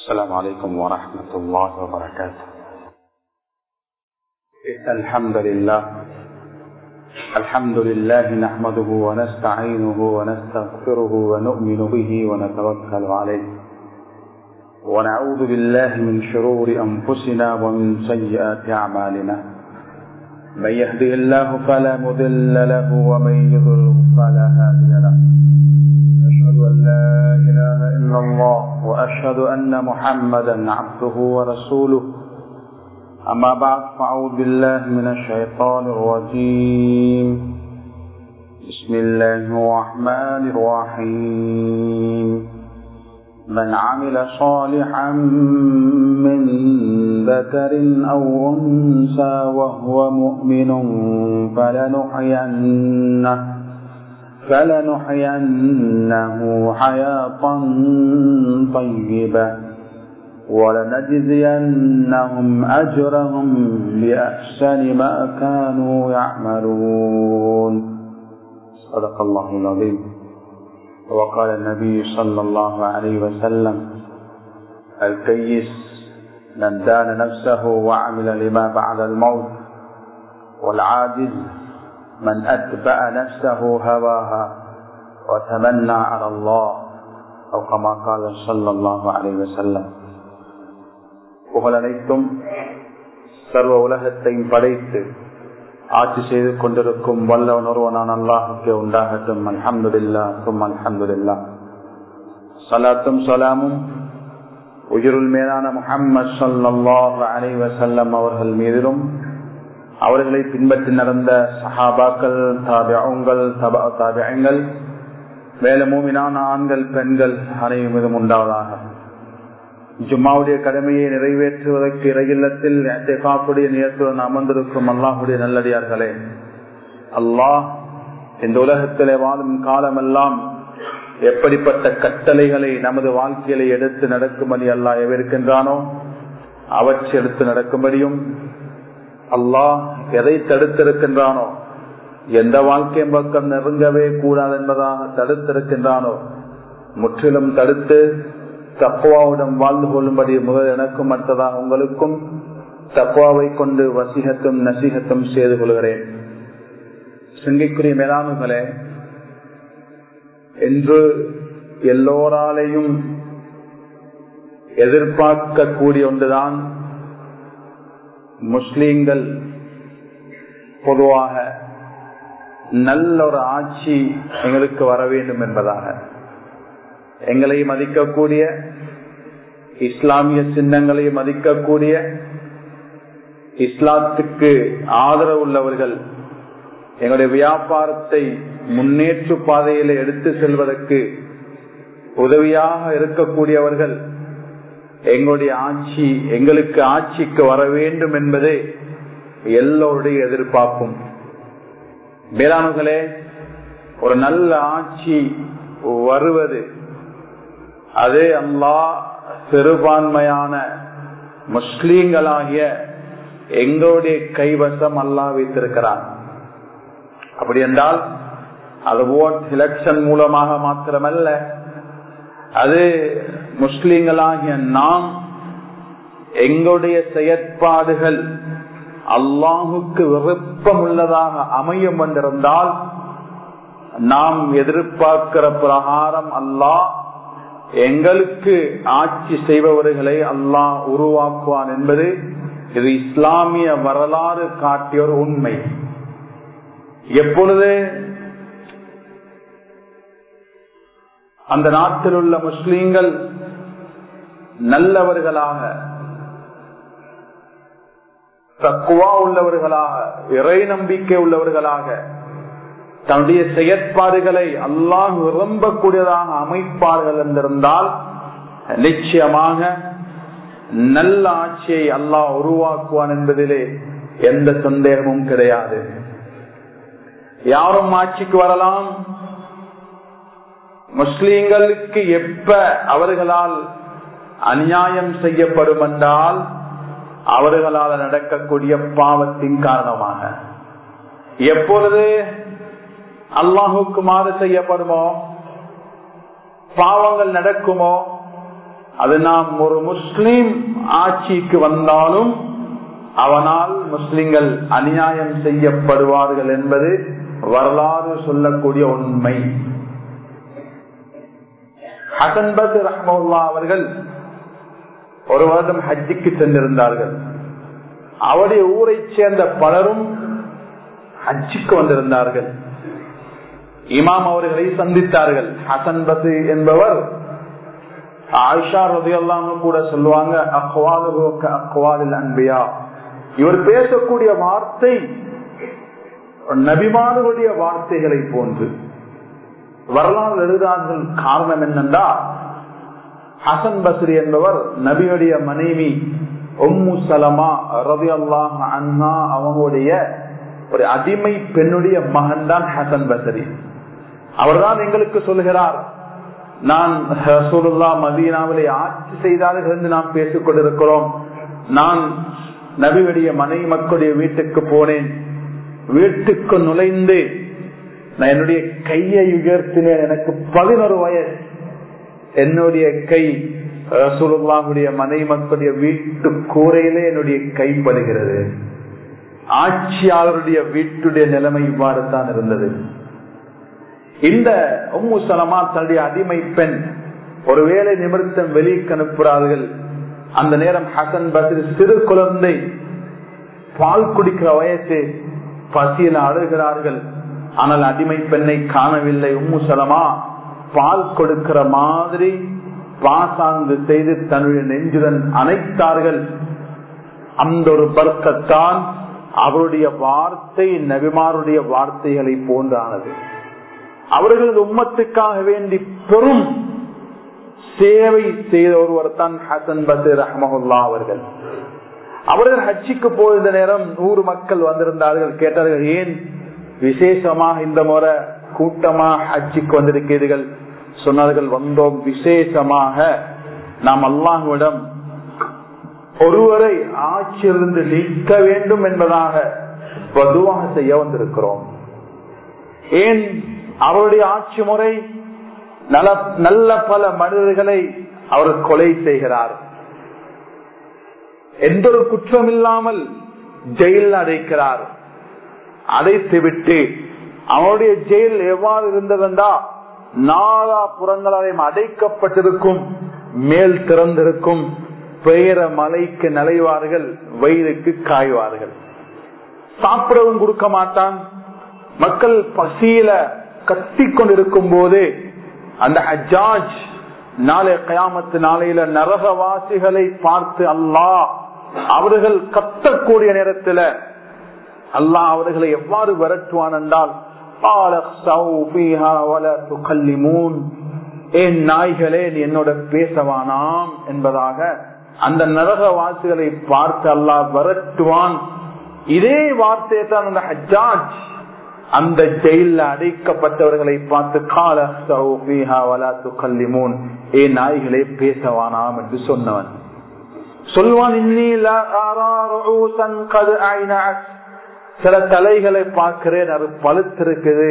السلام عليكم ورحمة الله وبركاته الحمد لله الحمد لله نحمده ونستعينه ونستغفره ونؤمن به ونتوكل عليه ونعوذ بالله من شرور أنفسنا ومن سيئات أعمالنا من يهده الله فلا مضل له ومن يضل فلا هادي له أشهد أن لا إله إلا الله وأشهد أن محمدا عبده ورسوله أما بعد فأعوذ بالله من الشيطان الرجيم بسم الله الرحمن الرحيم من عمل صالحا من ذكر أو أنثى وهو مؤمن فلنحيينه فلنحيينه حياة طيبة ولنجزينهم أجرهم بأحسن ما كانوا يعملون صدق الله العظيم وقال النبي صلى الله عليه وسلم الكيس من دان نفسه وعمل لما بعد الموت والعاجز من أتبع نفسه هواها وتمنى على الله أو كما قال صلى الله عليه وسلم புகழனைத்தும் சர்வ உலகத்தையும் படைத்து ஆட்சி செய்து கொண்டிருக்கும் வல்லவன் ஒருவனான் அல்லாஹுக்கு உண்டாகட்டும் அல்ஹம்துல்லா தும் அல்ஹம்துல்லா சலாத்தும் சலாமும் உயிருள் மேலான முஹம்மது சல்லாஹ் அலை வசல்லம் அவர்கள் மீதிலும் அவர்களை பின்பற்றி நடந்த சஹாபாக்கள் தாபியங்கள் தபா தாபியங்கள் மேலும் மூமினான ஆண்கள் பெண்கள் அனைவரும் உண்டாவதாக ஜும்மாவுடைய கடமையை நிறைவேற்றுவதற்கு இறையில்லத்தில் காப்புடைய நியத்துடன் அமர்ந்திருக்கும் அல்லாஹுடைய நல்லடியார்களே அல்லாஹ் இந்த உலகத்திலே வாழும் காலமெல்லாம் எப்படிப்பட்ட கட்டளைகளை நமது வாழ்க்கையில எடுத்து நடக்கும்படி அல்லாஹ் எவிருக்கின்றானோ அவற்றை எடுத்து நடக்கும்படியும் அல்லாஹ் எதை தடுத்திருக்கின்றானோ எந்த வாழ்க்கை பக்கம் நெருங்கவே கூடாது என்பதாக தடுத்திருக்கின்றானோ முற்றிலும் தடுத்து தக்குவாவுடன் வாழ்ந்து கொள்ளும்படி முதல் எனக்கும் மற்றதாக உங்களுக்கும் தக்குவாவை கொண்டு வசிகத்தும் நசிகத்தும் செய்து கொள்கிறேன் சிங்கிக்குரிய மேலாண்மைகளே என்று எல்லோராலையும் எதிர்பார்க்கக்கூடிய ஒன்றுதான் முஸ்லீம்கள் பொதுவாக நல்ல ஒரு ஆட்சி எங்களுக்கு வர வேண்டும் என்பதாக எங்களை மதிக்கக்கூடிய இஸ்லாமிய சின்னங்களை மதிக்கக்கூடிய இஸ்லாத்துக்கு ஆதரவு உள்ளவர்கள் எங்களுடைய வியாபாரத்தை முன்னேற்று பாதையில எடுத்து செல்வதற்கு உதவியாக இருக்கக்கூடியவர்கள் எங்களுடைய ஆட்சி எங்களுக்கு ஆட்சிக்கு வர வேண்டும் என்பதே எல்லோருடைய எதிர்பார்ப்பும் மேலானுகளே ஒரு நல்ல ஆட்சி வருவது அதே அல்லா பெரும்பான்மையான முஸ்லீம்களாகிய எங்களுடைய கைவசம் அல்லா வைத்திருக்கிறான் அப்படி என்றால் அது ஓட் எலெக்ஷன் மூலமாக மாத்திரமல்ல அது முஸ்லீம்களாகிய நாம் எங்களுடைய செயற்பாடுகள் அல்லாஹுக்கு விருப்பம் உள்ளதாக அமையும் என்றிருந்தால் நாம் எதிர்பார்க்கிற பிரகாரம் அல்லாஹ் எங்களுக்கு ஆட்சி செய்பவர்களை அல்லாஹ் உருவாக்குவான் என்பது இது இஸ்லாமிய வரலாறு காட்டிய ஒரு உண்மை எப்பொழுது அந்த நாட்டில் உள்ள முஸ்லீம்கள் நல்லவர்களாக தக்குவா உள்ளவர்களாக இறை நம்பிக்கை உள்ளவர்களாக தன்னுடைய செயற்பாடுகளை அல்லாஹ் விரும்பக்கூடியதாக அமைப்பார்கள் என்றிருந்தால் நிச்சயமாக நல்ல ஆட்சியை அல்லாஹ் உருவாக்குவான் என்பதிலே எந்த சந்தேகமும் கிடையாது யாரும் ஆட்சிக்கு வரலாம் முஸ்லீம்களுக்கு எப்ப அவர்களால் அநியாயம் செய்யப்படும் என்றால் அவர்களால் நடக்கக்கூடிய பாவத்தின் காரணமாக எப்பொழுது அல்லாஹுக்கு மாறு செய்யப்படுமோ பாவங்கள் நடக்குமோ அது நாம் ஒரு முஸ்லீம் ஆட்சிக்கு வந்தாலும் அவனால் முஸ்லிம்கள் அநியாயம் செய்யப்படுவார்கள் என்பது வரலாறு சொல்லக்கூடிய உண்மை ஹசன்பத் ரஹ்மல்லா அவர்கள் ஒரு வருடம் ஹஜ்ஜிக்கு சென்றிருந்தார்கள் அவருடைய ஊரை சேர்ந்த பலரும் ஹஜ்ஜிக்கு வந்திருந்தார்கள் இமாம் அவர்களை சந்தித்தார்கள் ஹசன் பசு என்பவர் ஆயிஷா ரதையெல்லாம் கூட சொல்லுவாங்க அக்வாலுக்கு அக்வாலில் அன்பியா இவர் பேசக்கூடிய வார்த்தை நபிமானுடைய வார்த்தைகளை போன்று வரலாறு எழுதார்கள் காரணம் என்னென்றா ஹசன் பஸ்ரி என்பவர் நபியுடைய மனைவி ஒம்மு சலமா ரவி அல்லாஹ் அண்ணா அவங்களுடைய ஒரு அடிமை பெண்ணுடைய மகன் தான் ஹசன் பசரி அவர்தான் எங்களுக்கு சொல்கிறார் நான் ரசூலுல்லா மதீனாவிலே ஆட்சி செய்தார்கள் என்று நாம் பேசிக் கொண்டிருக்கிறோம் நான் நபியுடைய மனை மக்களுடைய வீட்டுக்கு போனேன் வீட்டுக்கு நுழைந்து நான் என்னுடைய கையை உயர்த்தினேன் எனக்கு பதினொரு வயசு என்னுடைய கை ரசூலுல்லாவுடைய மனை மக்களுடைய வீட்டு கூரையிலே என்னுடைய கைப்படுகிறது ஆட்சியாளருடைய வீட்டுடைய நிலைமை இவ்வாறு தான் இருந்தது இந்த உம்மு சலமா தன்னுடைய அடிமை பெண் ஒருவேளை நிமிர்த்தம் வெளிக்கு அனுப்புகிறார்கள் அந்த நேரம் ஹசன் பசிர் சிறு குழந்தை பால் குடிக்கிற வயசு பசியில் அழுகிறார்கள் ஆனால் அடிமை பெண்ணை காணவில்லை உம்மு சலமா பால் கொடுக்கிற மாதிரி பாசாங்கு செய்து தன்னுடைய நெஞ்சுடன் அணைத்தார்கள் அந்த ஒரு பர்க்கத்தான் அவருடைய வார்த்தை நபிமாருடைய வார்த்தைகளை போன்றானது அவர்களது உம்மத்துக்காக வேண்டி பெரும் சேவை செய்த ஒருவர் தான் ஹசன் பசீர் அஹமஹுல்லா அவர்கள் அவர்கள் ஹஜ்ஜிக்கு போயிருந்த நேரம் நூறு மக்கள் வந்திருந்தார்கள் கேட்டார்கள் ஏன் விசேஷமாக இந்த முறை கூட்டமா ஹஜ்ஜிக்கு வந்திருக்கிறீர்கள் சொன்னார்கள் வந்தோம் விசேஷமாக நாம் அல்லாஹுவிடம் ஒருவரை ஆட்சியிலிருந்து நீக்க வேண்டும் என்பதாக பொதுவாக செய்ய வந்திருக்கிறோம் ஏன் அவருடைய ஆட்சி முறை நல்ல பல மனிதர்களை அவர் கொலை செய்கிறார் எந்த ஒரு குற்றம் இல்லாமல் ஜெயில் அடைக்கிறார் அடைத்து விட்டு அவருடைய ஜெயில் எவ்வாறு இருந்ததென்றா நாலா புறங்களாலையும் அடைக்கப்பட்டிருக்கும் மேல் திறந்திருக்கும் பெயர மலைக்கு நலைவார்கள் வயிறுக்கு காய்வார்கள் சாப்பிடவும் கொடுக்க மாட்டான் மக்கள் பசியில கத்தி கொண்டிருக்கும் போது அந்த ஹஜாஜ் நாளை கயாமத்து நாளையில நரகவாசிகளை பார்த்து அல்லாஹ் அவர்கள் கத்தக்கூடிய நேரத்தில் அல்லாஹ் அவர்களை எவ்வாறு விரட்டுவான் என்றால் ஏன் நாய்களே நீ என்னோட பேசவானாம் என்பதாக அந்த நரகவாசிகளை பார்த்து அல்லாஹ் விரட்டுவான் இதே வார்த்தையை தான் அந்த ஹஜாஜ் அந்த ஜெயில அடைக்கப்பட்டவர்களை பார்த்து கால ஏ நாய்களே பேசவானாம் என்று சொன்னவன் சொல்வான் சில தலைகளை பார்க்கிறேன் அது பழுத்திருக்குது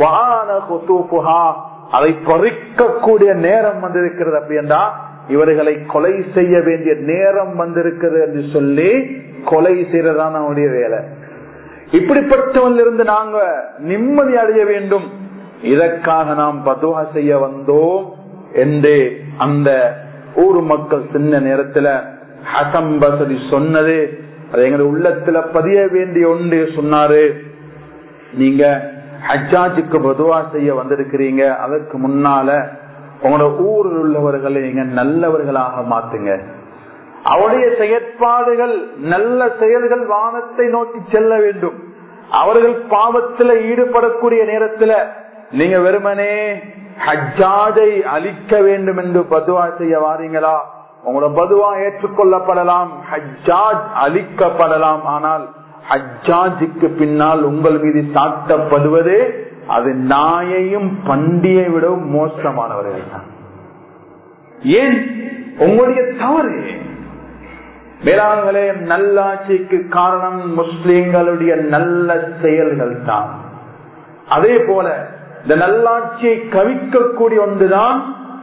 அதை பறிக்கக்கூடிய நேரம் வந்திருக்கிறது அப்படின்னா இவர்களை கொலை செய்ய வேண்டிய நேரம் வந்திருக்கிறது என்று சொல்லி கொலை செய்யறதான் அவனுடைய வேலை இப்படிப்பட்டவனிலிருந்து நாங்க நிம்மதி அடைய வேண்டும் இதற்காக நாம் பதுவா செய்ய வந்தோம் என்று அந்த ஊர் மக்கள் சின்ன நேரத்துல ஹசம்பசதி சொன்னது அது எங்க உள்ளத்துல பதிய வேண்டிய ஒன்று சொன்னாரு நீங்க ஹஜ்ஜாஜுக்கு பதுவா செய்ய வந்திருக்கிறீங்க அதற்கு முன்னால உங்களோட ஊரில் உள்ளவர்களை நீங்க நல்லவர்களாக மாத்துங்க அவருடைய செயற்பாடுகள் நல்ல செயல்கள் வானத்தை நோக்கி செல்ல வேண்டும் அவர்கள் பாவத்தில் ஈடுபடக்கூடிய நேரத்தில் நீங்க வெறுமனே ஹஜ்ஜாஜை அழிக்க வேண்டும் என்று பதுவா செய்ய வாரீங்களா உங்களோட பதுவா ஏற்றுக்கொள்ளப்படலாம் ஹஜ்ஜாஜ் அழிக்கப்படலாம் ஆனால் ஹஜ்ஜாஜுக்கு பின்னால் உங்கள் மீது சாட்டப்படுவது அது நாயையும் பண்டியை விடவும் மோசமானவர்கள் தான் ஏன் உங்களுடைய தவறு வேளாண்களே நல்லாட்சிக்கு காரணம் முஸ்லிம்களுடைய நல்ல செயல்கள் தான் அதே போல இந்த நல்லாட்சியை கவிக்கக்கூடிய ஒன்றுதான்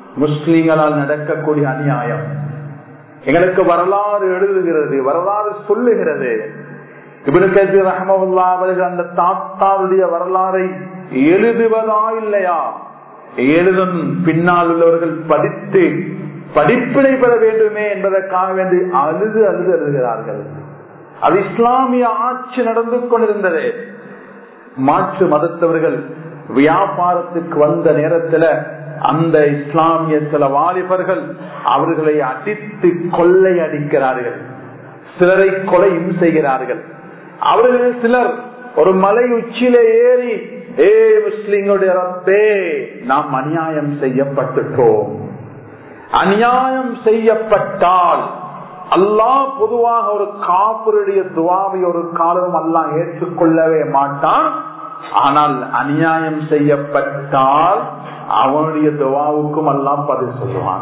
முஸ்லிம்களால் நடக்கக்கூடிய அநியாயம் எங்களுக்கு வரலாறு எழுதுகிறது வரலாறு சொல்லுகிறது இவனுக்கு ரஹமல்லா அவர்கள் அந்த தாத்தாவுடைய வரலாறை எழுதுவதா இல்லையா எழுதும் பின்னால் உள்ளவர்கள் படித்து படிப்பினை பெற வேண்டுமே என்பதற்காக வேண்டி அழுது அழுது அழுகிறார்கள் அது இஸ்லாமிய ஆட்சி நடந்து கொண்டிருந்தது மாற்று மதத்தவர்கள் வியாபாரத்துக்கு வந்த நேரத்தில் அந்த இஸ்லாமிய சில வாலிபர்கள் அவர்களை அடித்து கொள்ளை அடிக்கிறார்கள் சிலரை கொலையும் செய்கிறார்கள் அவர்கள் சிலர் ஒரு மலை உச்சியிலே ஏறி ஏ முஸ்லிம்களுடைய ரப்பே நாம் அநியாயம் செய்யப்பட்டுட்டோம் அநியாயம் செய்யப்பட்டால் அல்லாஹ் பொதுவாக ஒரு காப்பருடைய துவாவை ஒரு காலம் அல்லாஹ் ஏற்றுக்கொள்ளவே மாட்டான் ஆனால் அநியாயம் செய்யப்பட்டால் அவனுடைய துவாவுக்கும் எல்லாம் பதில் சொல்லுவான்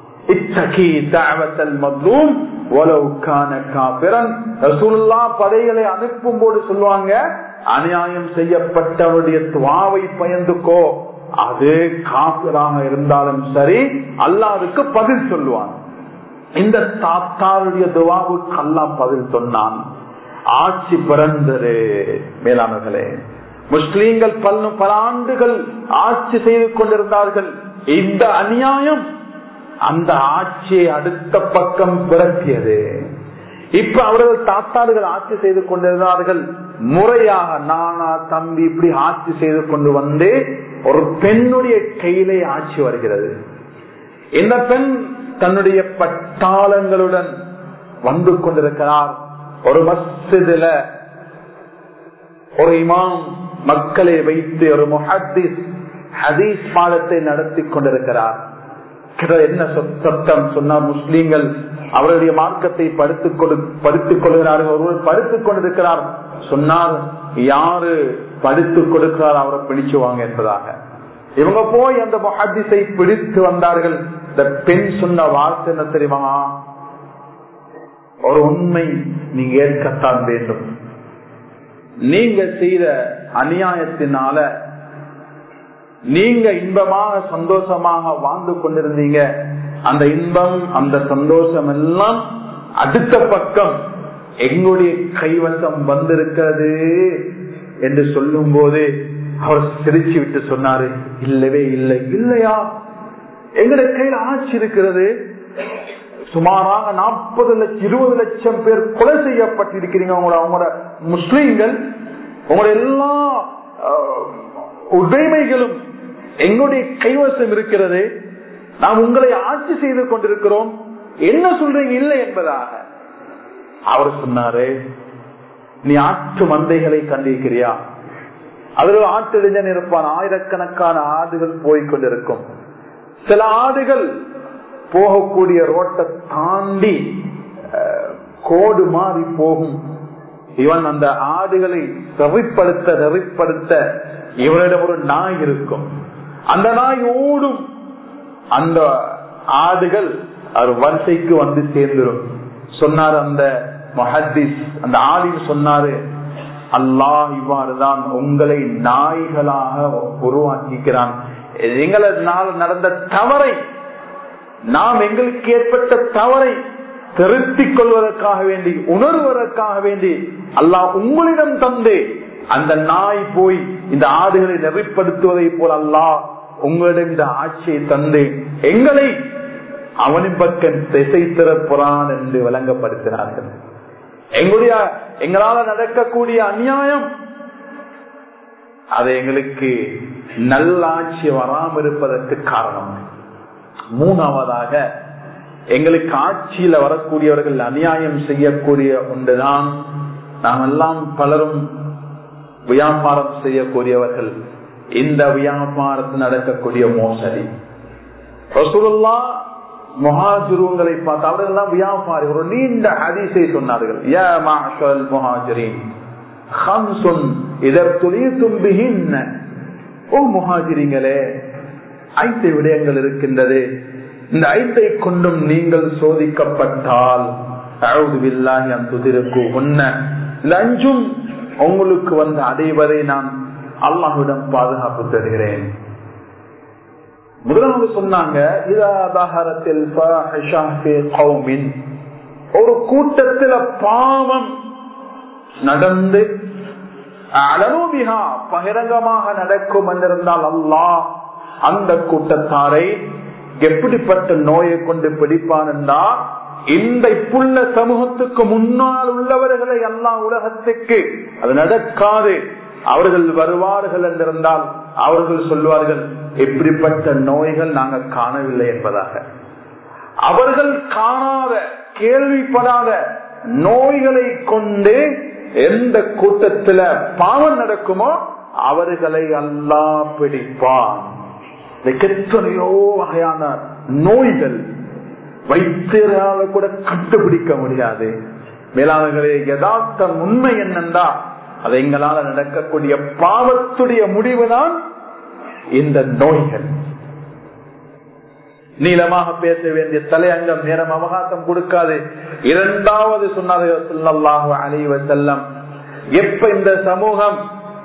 படைகளை அனுப்பும் போது சொல்லுவாங்க அநியாயம் செய்யப்பட்டவருடைய துவாவை பயந்துக்கோ அது காப்பிராக இருந்தாலும் சரி அல்லாதுக்கு பதில் சொல்லுவான் இந்த தாத்தாருடைய துவாவுக்கு அல்லா பதில் சொன்னான் ஆட்சி பிறந்தது மேலானர்களே முஸ்லீம்கள் பல பல ஆண்டுகள் ஆட்சி செய்து கொண்டிருந்தார்கள் இந்த அநியாயம் அந்த ஆட்சியை அடுத்த பக்கம் விரட்டியது இப்ப அவர்கள் தாத்தார்கள் ஆட்சி செய்து கொண்டிருந்தார்கள் முறையாக நானா தம்பி இப்படி ஆட்சி செய்து கொண்டு வந்து ஒரு பெண்ணுடைய கையிலே ஆட்சி வருகிறது இந்த பெண் தன்னுடைய பட்டாளங்களுடன் வந்து கொண்டிருக்கிறார் ஒரு மஸ்ஜிதுல ஒரு இமாம் மக்களை வைத்து ஒரு முஹத்திஸ் ஹதீஸ் பாடத்தை நடத்தி கொண்டிருக்கிறார் என்ன சத்தம் சொன்னார் முஸ்லீம்கள் அவருடைய மார்க்கத்தை படுத்துக் கொடு படுத்துக் கொள்கிறார்கள் ஒருவர் படுத்துக் கொண்டிருக்கிறார் சொன்னார் யாரு படுத்துக் கொடுக்கிறார் அவரை பிடிச்சுவாங்க என்பதாக இவங்க போய் அந்த முஹத்திஸை பிடித்து வந்தார்கள் இந்த பெண் சொன்ன வார்த்தை என்ன தெரியுமா ஒரு உண்மை நீங்க ஏற்கத்தான் வேண்டும் நீங்க செய்த அநியாயத்தினால நீங்க இன்பமாக சந்தோஷமாக வாழ்ந்து கொண்டிருந்தீங்க அந்த இன்பம் அந்த சந்தோஷம் எல்லாம் அடுத்த பக்கம் எங்களுடைய கைவசம் வந்திருக்கிறது என்று சொல்லும் போது அவர் சிரிச்சு விட்டு சொன்னாரு இல்லவே இல்லை இல்லையா எங்களுடைய கையில் ஆட்சி இருக்கிறது சுமாராக நாற்பது லட்சம் இருபது லட்சம் பேர் கொலை செய்யப்பட்டிருக்கிறீங்க உங்களோட அவங்களோட முஸ்லீம்கள் உங்களோட எல்லா உடைமைகளும் எங்களுடைய கைவசம் இருக்கிறது நாம் உங்களை ஆட்சி செய்து கொண்டிருக்கிறோம் என்ன சொல்றீங்க இல்லை என்பதாக அவர் சொன்னாரு நீ ஆற்று மந்தைகளை கண்டிருக்கிறியா அதில் ஆட்டு இளைஞன் இருப்பான் ஆயிரக்கணக்கான ஆடுகள் போய்கொண்டிருக்கும் சில ஆடுகள் போகக்கூடிய ரோட்டை தாண்டி கோடு மாறி போகும் இவன் அந்த ஆடுகளை செறிப்படுத்த நெறிப்படுத்த இவனிடம் ஒரு நாய் இருக்கும் அந்த நாய் ஓடும் அந்த ஆடுகள் அவர் வரிசைக்கு வந்து சேர்ந்துடும் சொன்னார் அந்த மஹத்திஸ் அந்த ஆடில் சொன்னாரு அல்லாஹ் இவ்வாறுதான் உங்களை நாய்களாக உருவாக்கிக்கிறான் எங்களால் நடந்த தவறை நாம் எங்களுக்கு ஏற்பட்ட தவறை திருத்திக் கொள்வதற்காக வேண்டி உணர்வதற்காக வேண்டி அல்லாஹ் உங்களிடம் தந்து அந்த நாய் போய் இந்த ஆடுகளை நெறிப்படுத்துவதை போல் அல்லாஹ் உங்களிடம் இந்த ஆட்சியை தந்து எங்களை அவனின் பக்கம் திசை திறப்புறான் என்று விளங்கப்படுத்தினார்கள் எங்களுடைய எங்களால நடக்கக்கூடிய அநியாயம் அது எங்களுக்கு நல்ல ஆட்சி வராமல் இருப்பதற்கு காரணம் மூணாவதாக எங்களுக்கு ஆட்சியில வரக்கூடியவர்கள் அநியாயம் செய்யக்கூடிய ஒன்றுதான் நாம் எல்லாம் பலரும் வியாபாரம் செய்யக்கூடியவர்கள் இந்த வியாபாரத்தில் நடக்கக்கூடிய மோசடி ரசூலுல்லா முஹாஜிருங்களை பார்த்து அவர்கள் எல்லாம் வியாபாரி ஒரு நீண்ட ஹதீஸை சொன்னார்கள் யா மாஷல் முஹாஜிரின் ஹம்சுன் இதற்குரிய தும்பிகின் ஓ முஹாஜிரிங்களே ஐந்து விடயங்கள் இருக்கின்றது இந்த ஐத்தை கொண்டும் நீங்கள் சோதிக்கப்பட்டால் அஞ்சும் உங்களுக்கு வந்து அடைவதை நான் அல்லாஹுடன் பாதுகாப்பு தருகிறேன் முதலாவது சொன்னாங்க இதாதாரத்தில் ஒரு கூட்டத்தில் பாவம் நடந்து அலனூபிகா பகிரங்கமாக நடக்கும் என்றிருந்தால் அல்லாஹ் அந்த கூட்டத்தாரை எப்படிப்பட்ட நோயை கொண்டு பிடிப்பான் என்றால் இந்த இப்புள்ள சமூகத்துக்கு முன்னால் உள்ளவர்களை எல்லா உலகத்துக்கு அது நடக்காது அவர்கள் வருவார்கள் என்றிருந்தால் அவர்கள் சொல்வார்கள் இப்படிப்பட்ட நோய்கள் நாங்கள் காணவில்லை என்பதாக அவர்கள் காணாத கேள்விப்படாத நோய்களை கொண்டு எந்த கூட்டத்துல பாவம் நடக்குமோ அவர்களை அல்லா பிடிப்பான் எத்தனையோ வகையான நோய்கள் வைத்தியரால கூட கண்டுபிடிக்க முடியாது மேலாளர்களே யதார்த்தம் உண்மை என்னென்றா அது எங்களால நடக்கக்கூடிய பாவத்துடைய முடிவுதான் இந்த நோய்கள் நீளமாக பேச வேண்டிய தலையங்கம் நேரம் அவகாசம் கொடுக்காது இரண்டாவது சொன்னார்கள் அணிவ செல்லம் எப்ப இந்த சமூகம்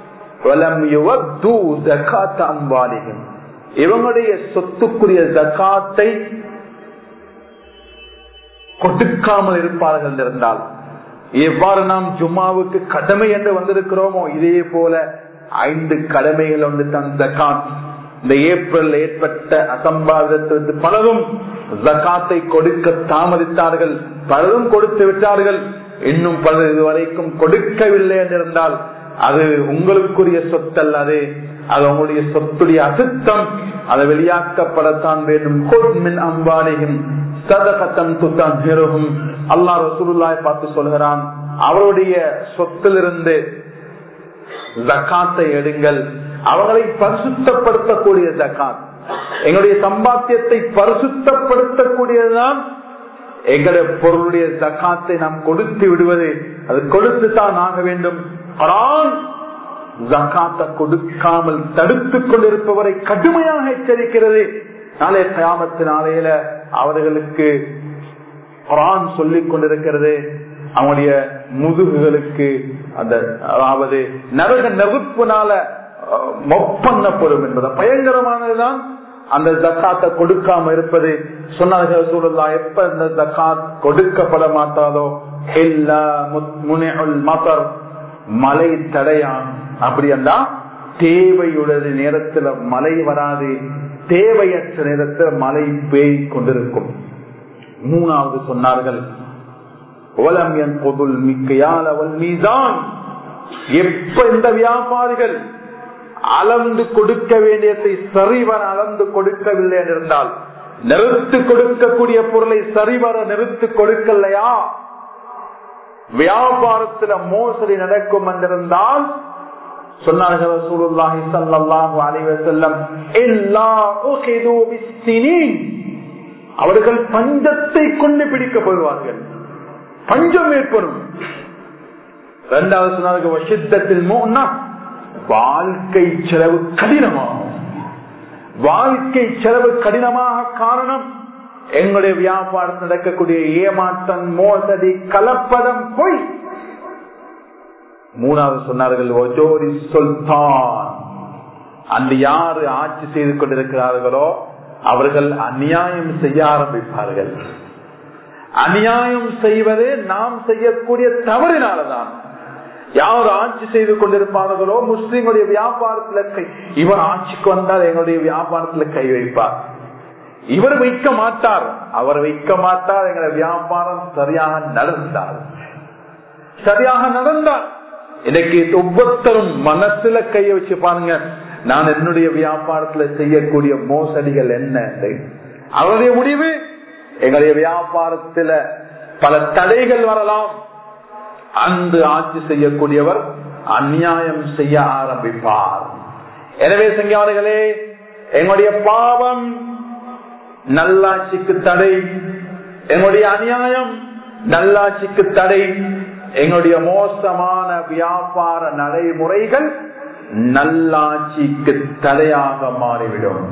இவங்களுடைய சொத்துக்குரிய ஜக்காத்தை கொடுக்காமல் இருப்பார்கள் இருந்தால் எவ்வாறு நாம் ஜும்மாவுக்கு கடமை என்று வந்திருக்கிறோமோ இதே போல ஐந்து கடமைகள் வந்து தன் ஜக்காத் இந்த ஏப்ரல் ஏற்பட்ட அசம்பாதத்திற்கு பலரும் ஜக்காத்தை கொடுக்க தாமதித்தார்கள் பலரும் கொடுத்து விட்டார்கள் இன்னும் பலர் இதுவரைக்கும் கொடுக்கவில்லை என்றிருந்தால் அது உங்களுக்குரிய சொத்தல் அது அது உங்களுடைய சொத்துடைய அசுத்தம் அதை வெளியாக்கப்படத்தான் வேண்டும் கோட்மின் அம்பானியும் சதகத்தன் துத்தான் ஹெருகும் அல்லா ரசூலுல்லாய் பார்த்து சொல்கிறான் அவருடைய சொத்திலிருந்து ஜக்காத்தை எடுங்கள் அவங்களை பரிசுத்தப்படுத்தக்கூடிய ஜக்காத் எங்களுடைய சம்பாத்தியத்தை பரிசுத்தப்படுத்தக்கூடியதுதான் எங்களுடைய பொருளுடைய ஜக்காத்தை நாம் கொடுத்து விடுவது அது கொடுத்து தான் ஆக வேண்டும் ஜக்காத்தை கொடுக்காமல் தடுத்துக் கொண்டிருப்பவரை கடுமையாக எச்சரிக்கிறது நாளை கயாமத்து நாளையில அவர்களுக்கு குரான் சொல்லிக் கொண்டிருக்கிறது அவனுடைய முதுகுகளுக்கு அந்த அதாவது நரக நெருப்புனால மொப்பண்ணப்படும் என்பது பயங்கரமானதுதான் அந்த ஜக்காத்தை கொடுக்காம இருப்பது சொன்னார்கள் சூழலா எப்ப இந்த ஜக்காத் கொடுக்கப்பட மாட்டாதோ எல்லா மசர் மலை தடையான் அப்படி என்றா தேவையுடைய நேரத்துல மழை வராது தேவையற்ற நேரத்தில் மழை பெய் கொண்டிருக்கும் மூணாவது சொன்னார்கள் ஓலம் என் பொதுள் மிக்கையால் அவள் மீதான் எப்ப இந்த வியாபாரிகள் அளந்து கொடுக்க வேண்டியதை சரிவர அளந்து கொடுக்கவில்லை என்றிருந்தால் நிறுத்து கொடுக்கக்கூடிய பொருளை சரிவர நிறுத்து கொடுக்கலையா வியாபாரத்துல மோசடி நடக்கும் என்றிருந்தால் சொன்னார்கள் ரசூலுல்லாஹி ஸல்லல்லாஹு அலைஹி வஸல்லம் இல்லா உகிது பிஸ்ஸினீன் அவர்கள் பஞ்சத்தை கொண்டு பிடிக்கப்படுவார்கள் பஞ்சம் ஏற்படும் இரண்டாவது சொன்னார்கள் வசித்தத்தில் மூன்னா வாழ்க்கை செலவு கடினமாகும் வாழ்க்கை செலவு கடினமாக காரணம் எங்களுடைய வியாபாரம் நடக்கக்கூடிய ஏமாற்றம் மோசடி கலப்படம் பொய் மூணாவது சொன்னார்கள் ஒஜோரி சுல்தான் அந்த யாரு ஆட்சி செய்து கொண்டிருக்கிறார்களோ அவர்கள் அநியாயம் செய்ய ஆரம்பிப்பார்கள் அநியாயம் செய்வதே நாம் செய்யக்கூடிய தவறினாலதான் யார் ஆட்சி செய்து கொண்டிருப்பார்களோ முஸ்லிம்களுடைய வியாபாரத்துல கை இவர் ஆட்சிக்கு வந்தால் எங்களுடைய வியாபாரத்துல கை வைப்பார் இவர் வைக்க மாட்டார் அவர் வைக்க மாட்டார் எங்களுடைய வியாபாரம் சரியாக நடந்தால் சரியாக நடந்தால் இன்னைக்கு ஒவ்வொருத்தரும் மனசுல கைய வச்சு பாருங்க நான் என்னுடைய வியாபாரத்துல செய்யக்கூடிய மோசடிகள் என்ன அவருடைய முடிவு எங்களுடைய வியாபாரத்துல பல தடைகள் வரலாம் அந்த ஆட்சி செய்யக்கூடியவர் அநியாயம் செய்ய ஆரம்பிப்பார் எனவே சங்கியாளர்களே எங்களுடைய பாவம் நல்லாட்சிக்கு தடை எங்களுடைய அநியாயம் நல்லாட்சிக்கு தடை எங்களுடைய மோசமான வியாபார நடைமுறைகள் நல்லாட்சிக்கு தடையாக மாறிவிடும்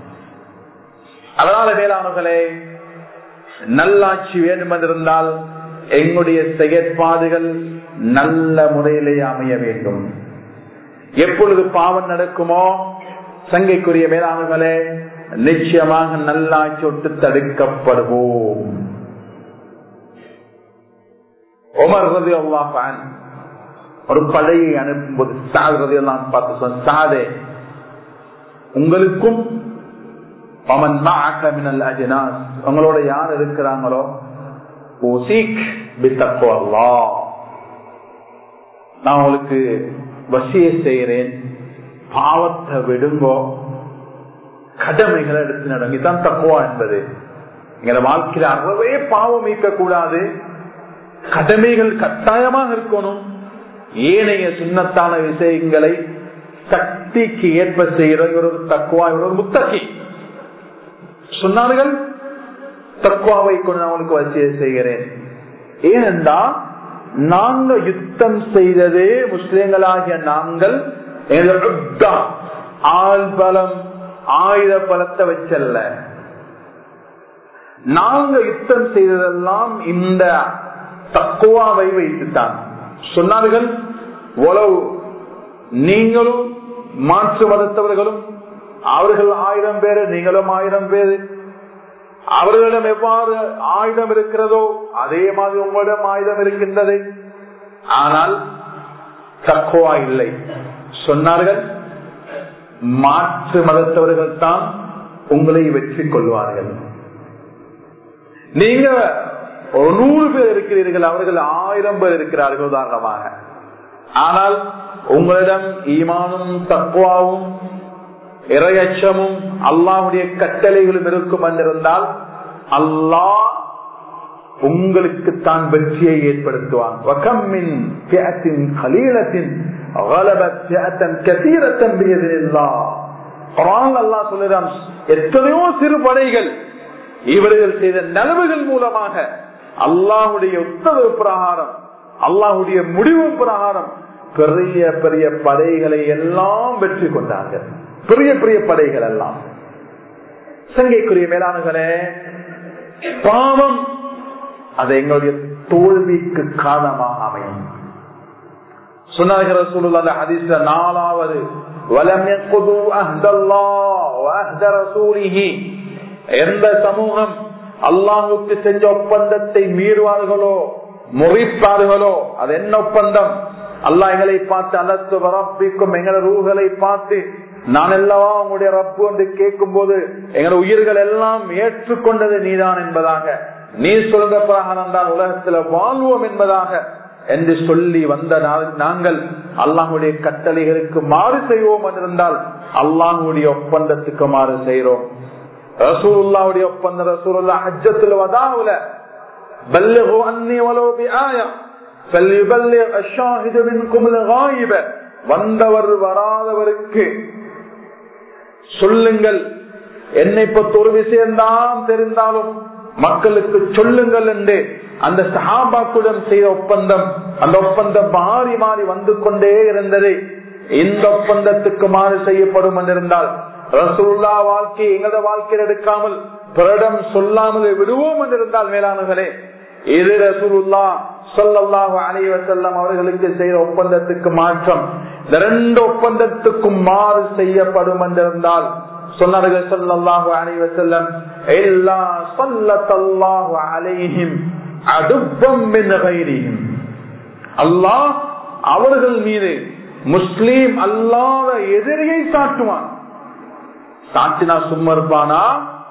அதனால வேளாண்களே நல்லாட்சி வேண்டும் என்றிருந்தால் எங்களுடைய செயற்பாடுகள் நல்ல முறையிலே அமைய வேண்டும் எப்பொழுது பாவம் நடக்குமோ சங்கைக்குரிய மேலாண்களே நிச்சயமாக நல்லா சொட்டு தடுக்கப்படுவோம் உமர் ரதி அல்லாஹான் ஒரு படையை அனுப்பும்போது சாத் ரதி எல்லாம் பார்த்து சொன்ன சாதே உங்களுக்கும் பமன் மினல் அஜினாஸ் உங்களோட யார் இருக்கிறாங்களோ ஓசிக் பித்தக்கோ அல்லா நான் உங்களுக்கு வசிய செய்கிறேன் பாவத்தை விடுங்கோ கடமைகளை எடுத்து நடங்க இதுதான் தக்குவா என்பது எங்களை வாழ்க்கையில அறவே பாவம் மீட்க கூடாது கடமைகள் கட்டாயமாக இருக்கணும் ஏனைய சுண்ணத்தான விஷயங்களை சக்திக்கு ஏற்ப செய்கிற ஒரு தக்குவா ஒரு முத்தகி சொன்னார்கள் தக்குவாவை கொண்டு நான் உங்களுக்கு வசிய செய்கிறேன் ஏனென்றா நாங்க யுத்தம் செய்ததே முஸ்லிம்களாகிய நாங்கள் ஆள் பலம் ஆயுத பலத்தை வச்சல்ல நாங்க யுத்தம் செய்ததெல்லாம் இந்த தக்குவாவை வைத்துத்தான் சொன்னார்கள் உளவு நீங்களும் மாற்று மதத்தவர்களும் அவர்கள் ஆயிரம் பேரு நீங்களும் ஆயிரம் பேரு அவர்களிடம் எவ்வாறு ஆயுதம் இருக்கிறதோ அதே மாதிரி உங்களிடம் ஆயுதம் இருக்கின்றது ஆனால் தக்குவா இல்லை சொன்னார்கள் மாற்று மதத்தவர்கள் தான் உங்களை வெற்றி கொள்வார்கள் நீங்க ஒரு நூறு பேர் இருக்கிறீர்கள் அவர்கள் ஆயிரம் பேர் இருக்கிறார்கள் உதாரணமாக ஆனால் உங்களிடம் ஈமானும் தக்குவாவும் இரையச்சமும் அல்லாஹுடைய கட்டளைகளும் இருக்கும் என்றிருந்தால் அல்லாஹ் உங்களுக்கு தான் வெற்றியை ஏற்படுத்துவான் எத்தனையோ சிறு படைகள் இவர்கள் செய்த நலவுகள் மூலமாக அல்லாஹுடைய உத்தரவு பிரகாரம் அல்லாஹுடைய முடிவு பிரகாரம் பெரிய பெரிய படைகளை எல்லாம் வெற்றி கொண்டார்கள் பெரிய பெரிய படைகள் எல்லாம் சங்கைக்குரிய மேலானங்களே பாவம் அது எங்களுடைய தோல்விக்கு காரணமாக அமையும் சொன்னார்கள் சூழல் ஹதீஸ்ல நாலாவது எந்த சமூகம் அல்லாஹுக்கு செஞ்ச ஒப்பந்தத்தை மீறுவார்களோ முறிப்பார்களோ அது என்ன ஒப்பந்தம் அல்லாஹ் எங்களை பார்த்து அலத்து வரப்பிக்கும் எங்களை ரூகளை பார்த்து நான் எல்லாவா உங்களுடைய ரப்பு என்று கேட்கும் போது எங்கள் உயிர்கள் எல்லாம் ஏற்றுக்கொண்டது நீதான் என்பதாக நீ சொல்ற பிரகாரம் தான் உலகத்துல வாழ்வோம் என்பதாக என்று சொல்லி வந்த நாங்கள் அல்லாஹுடைய கட்டளைகளுக்கு மாறு செய்வோம் என்றிருந்தால் அல்லாஹுடைய ஒப்பந்தத்துக்கு மாறு செய்யறோம் ரசூல்லாவுடைய ஒப்பந்தம் ரசூல்லா ஹஜ்ஜத்துல வதாவுல பல்லுகு அன்னி வலோபி ஆயா வந்தவர் வராதவருக்கு சொல்லுங்கள் என்னை பத்தி ஒரு விஷயம்தான் தெரிந்தாலும் மக்களுக்கு சொல்லுங்கள் என்று அந்த சஹாபாக்குடன் செய்த ஒப்பந்தம் அந்த ஒப்பந்தம் மாறி மாறி வந்து கொண்டே இருந்தது இந்த ஒப்பந்தத்துக்கு மாறு செய்யப்படும் என்றிருந்தால் ரசூல்லா வாழ்க்கை எங்களோட வாழ்க்கையில் எடுக்காமல் பிறடம் சொல்லாமல் விடுவோம் என்றிருந்தால் மேலானங்களே இது ரசூலுல்லா சொல்லல்லாஹு அலைவ செல்லம் அவர்களுக்கு செய்த ஒப்பந்தத்துக்கு மாற்றம் இந்த ரெண்டு ஒப்பந்தத்துக்கும் மாறு செய்யப்படும் என்றிருந்தால் சொன்னார்கள் சொல்லல்லாஹு அலைவ செல்லம் எல்லா சொல்லத்தல்லாஹு அலைஹிம் அடுப்பம் அல்லாஹ் அவர்கள் மீது முஸ்லீம் அல்லாத எதிரியை சாட்டுவான் சாட்டினா சும்மா இருப்பானா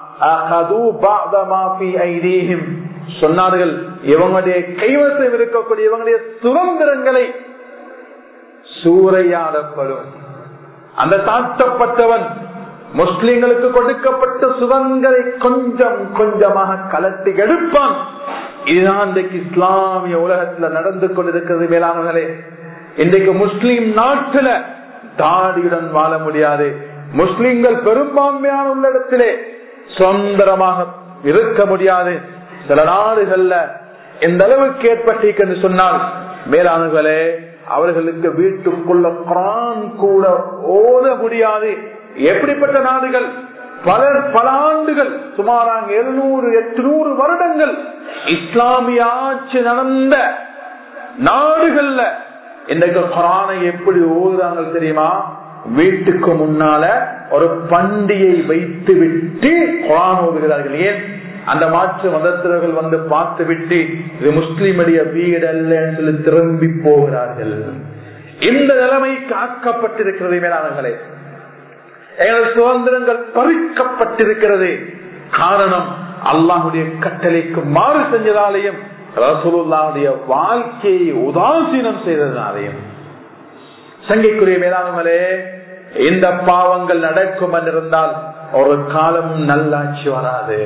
சொன்னார்கள் இவங்களுடைய கைவசம் இருக்கக்கூடிய இவங்களுடைய சுதந்திரங்களை சூறையாடப்படும் அந்த தாழ்த்தப்பட்டவன் முஸ்லிம்களுக்கு கொடுக்கப்பட்ட சுதந்திரை கொஞ்சம் கொஞ்சமாக கலட்டி எடுப்பான் இதுதான் இன்றைக்கு இஸ்லாமிய உலகத்துல நடந்து கொண்டிருக்கிறது மேலானவர்களே இன்றைக்கு முஸ்லீம் நாட்டுல தாடியுடன் வாழ முடியாது முஸ்லிம்கள் பெரும்பான்மையான உள்ள இடத்திலே சுதந்திரமாக இருக்க முடியாது சில நாடுகள்ல எந்த அளவுக்கு ஏற்பட்டிருக்கு சொன்னால் மேலானவர்களே அவர்களுக்கு வீட்டுக்குள்ள குரான் கூட ஓத முடியாது எப்படிப்பட்ட நாடுகள் பல பல ஆண்டுகள் சுமாராக எழுநூறு எட்டுநூறு வருடங்கள் இஸ்லாமிய ஆட்சி நடந்த நாடுகள்ல இன்றைக்கு குரானை எப்படி ஓதுறாங்க தெரியுமா வீட்டுக்கு முன்னால ஒரு பண்டிகை வைத்து விட்டு குரான் ஓதுகிறார்கள் ஏன் அந்த மாற்று மதத்தினர்கள் வந்து பார்த்து விட்டு இது முஸ்லிமுடைய வீடு அல்லன்னு சொல்லி திரும்பி போகிறார்கள் இந்த நிலைமை காக்கப்பட்டிருக்கிறது மேலாளர்களே எங்கள் சுதந்திரங்கள் பறிக்கப்பட்டிருக்கிறது காரணம் அல்லாஹுடைய கட்டளைக்கு மாறு செஞ்சதாலேயும் ரசூலுல்லாவுடைய வாழ்க்கையை உதாசீனம் செய்ததாலேயும் சங்கைக்குரிய மேலாளர்களே இந்த பாவங்கள் நடக்கும் என்றிருந்தால் ஒரு காலம் நல்லாட்சி வராது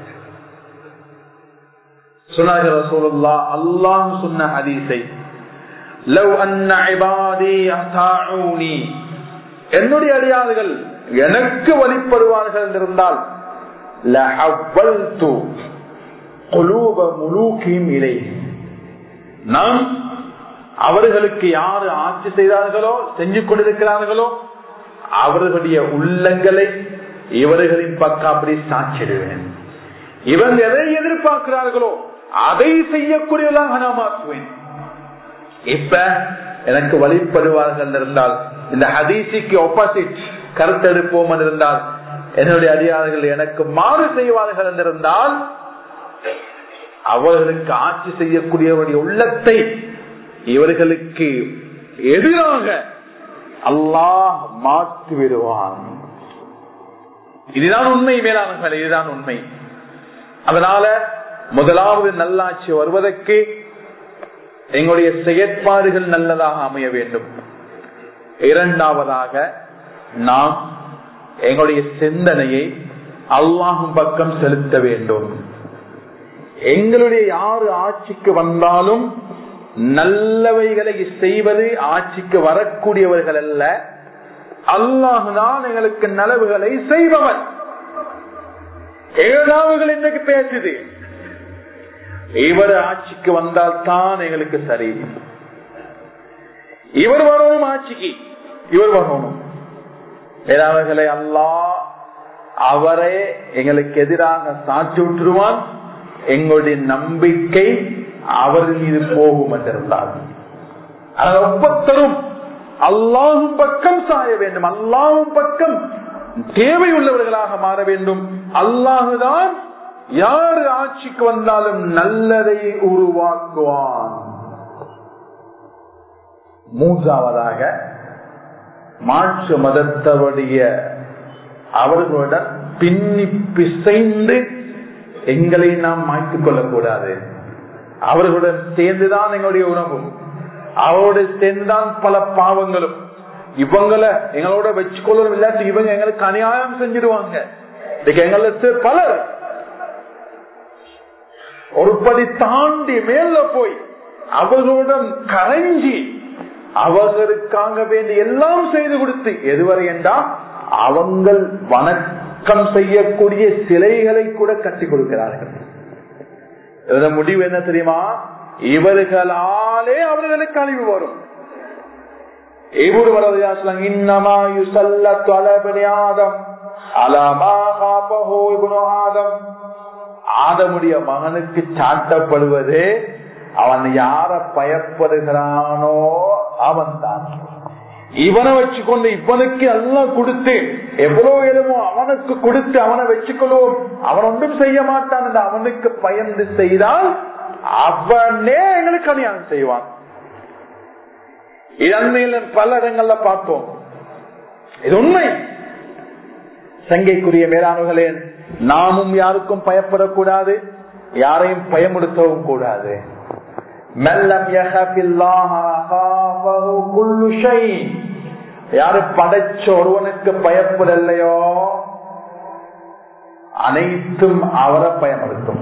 சொன்னாங்க ரசூலுல்லா அல்லாஹ் சொன்ன ஹதீஸை லவ் அன்ன இபாதி அத்தாஊனி என்னுடைய அடியார்கள் எனக்கு வழிபடுவார்கள் என்றிருந்தால் லஹவ்வல்து குலூப முலூகிம் இலை நான் அவர்களுக்கு யாரு ஆட்சி செய்தார்களோ செஞ்சு கொண்டிருக்கிறார்களோ அவர்களுடைய உள்ளங்களை இவர்களின் பக்கம் அப்படி சாட்சிடுவேன் இவங்க எதை எதிர்பார்க்கிறார்களோ அதை செய்யக்கூடியவர்களாக நான் மாற்றுவேன் இப்ப எனக்கு வழிபடுவார்கள் இருந்தால் இந்த ஹதீசிக்கு ஒப்போசிட் கருத்தெடுப்போம் இருந்தால் என்னுடைய அதிகாரிகள் எனக்கு மாறு செய்வார்கள் என்றிருந்தால் அவர்களுக்கு ஆட்சி செய்யக்கூடியவருடைய உள்ளத்தை இவர்களுக்கு எதிராக அல்லாஹ் மாற்றி விடுவான் இதுதான் உண்மை மேலானர்கள் இதுதான் உண்மை அதனால முதலாவது நல்லாட்சி வருவதற்கு எங்களுடைய செயற்பாடுகள் நல்லதாக அமைய வேண்டும் இரண்டாவதாக நாம் எங்களுடைய சிந்தனையை அல்லாஹும் பக்கம் செலுத்த வேண்டும் எங்களுடைய யாரு ஆட்சிக்கு வந்தாலும் நல்லவைகளை செய்வது ஆட்சிக்கு வரக்கூடியவர்கள் அல்ல அல்லாஹுதான் எங்களுக்கு நலவுகளை செய்பவன் ஏழாவுகள் இன்னைக்கு பேசுது இவர் ஆட்சிக்கு வந்தால் தான் எங்களுக்கு சரி இவர் வரணும் ஆட்சிக்கு இவர் வரணும் ஏழாவர்களை அல்லா அவரே எங்களுக்கு எதிராக சாட்சி விட்டுருவான் எங்களுடைய நம்பிக்கை அவர் மீது போகும் என்றிருந்தார் ஒவ்வொருத்தரும் அல்லாஹும் பக்கம் சாய வேண்டும் அல்லாஹும் பக்கம் தேவை உள்ளவர்களாக மாற வேண்டும் அல்லாஹுதான் யாரு ஆட்சிக்கு வந்தாலும் நல்லதை உருவாக்குவான் மூன்றாவதாக மாற்று மதத்தவருடைய அவர்களுடன் பின்னி பிசைந்து எங்களை நாம் மாற்றிக் கொள்ளக்கூடாது அவர்களுடன் சேர்ந்துதான் எங்களுடைய உணவும் அவரோட சேர்ந்துதான் பல பாவங்களும் இவங்களை எங்களோட வச்சுக்கொள்ளணும் இல்லாட்டி இவங்க எங்களுக்கு அநியாயம் செஞ்சிருவாங்க எங்களுக்கு பலர் ஒரு படி தாண்டி மேல போய் அவர்களுடன் கரைஞ்சி அவர்களுக்காக வேண்டி எல்லாம் செய்து கொடுத்து எதுவரை என்றால் அவங்கள் வணக்கம் செய்யக்கூடிய சிலைகளை கூட கட்டி கொடுக்கிறார்கள் இதன் முடிவு என்ன தெரியுமா இவர்களாலே அவர்களுக்கு அழிவு வரும் இவர் வரது இன்னமா யுசல்ல தொலைபடி ஆதம் அலமா காப்பஹோ இவனோ ஆதம் ஆதமுடைய மகனுக்கு சாட்டப்படுவது அவன் யார பயப்படுகிறானோ அவன் தான் இவனை வச்சுக்கொண்டு இவனுக்கு எல்லாம் கொடுத்து எவ்வளவு எழுமோ அவனுக்கு கொடுத்து அவனை வச்சுக்கொள்வோம் அவன் ஒன்றும் செய்ய மாட்டான் என்று அவனுக்கு பயந்து செய்தால் அவனே எங்களுக்கு அநியாயம் செய்வான் இது பல இடங்கள்ல பார்த்தோம் இது உண்மை சங்கைக்குரிய மேலானவர்களே நாமும் யாருக்கும் பயப்படக்கூடாது யாரையும் பயமுடுத்தவும் கூடாது மெல்லம் யாரு படைச்ச ஒருவனுக்கு பயப்படலையோ அனைத்தும் அவரை பயமுடுத்தும்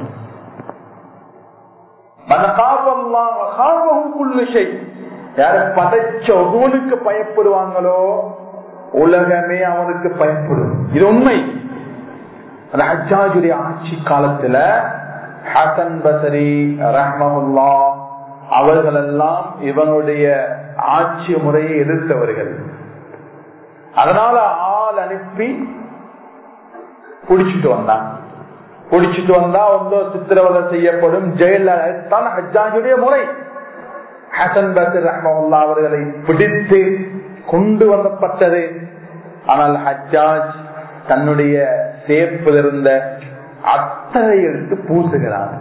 யாரு படைச்ச ஒருவனுக்கு பயப்படுவாங்களோ உலகமே அவனுக்கு பயப்படும் இது உண்மை ஹஜ்ஜாஜுடைய ஆட்சி காலத்துல ஹசன் பசரி ரஹ்மல்லா அவர்கள் எல்லாம் இவனுடைய ஆட்சி முறையை எதிர்த்தவர்கள் அதனால ஆள் அனுப்பி புடிச்சிட்டு வந்தான் புடிச்சிட்டு வந்தா வந்து சித்திரவதை செய்யப்படும் ஜெயில தான் ஹஜ்ஜாஜுடைய முறை ஹசன் பசர் ரஹ்மல்லா அவர்களை பிடித்து கொண்டு வரப்பட்டது ஆனால் ஹஜ்ஜாஜ் தன்னுடைய சேப்பில் இருந்த அத்தனை எடுத்து பூசுகிறார்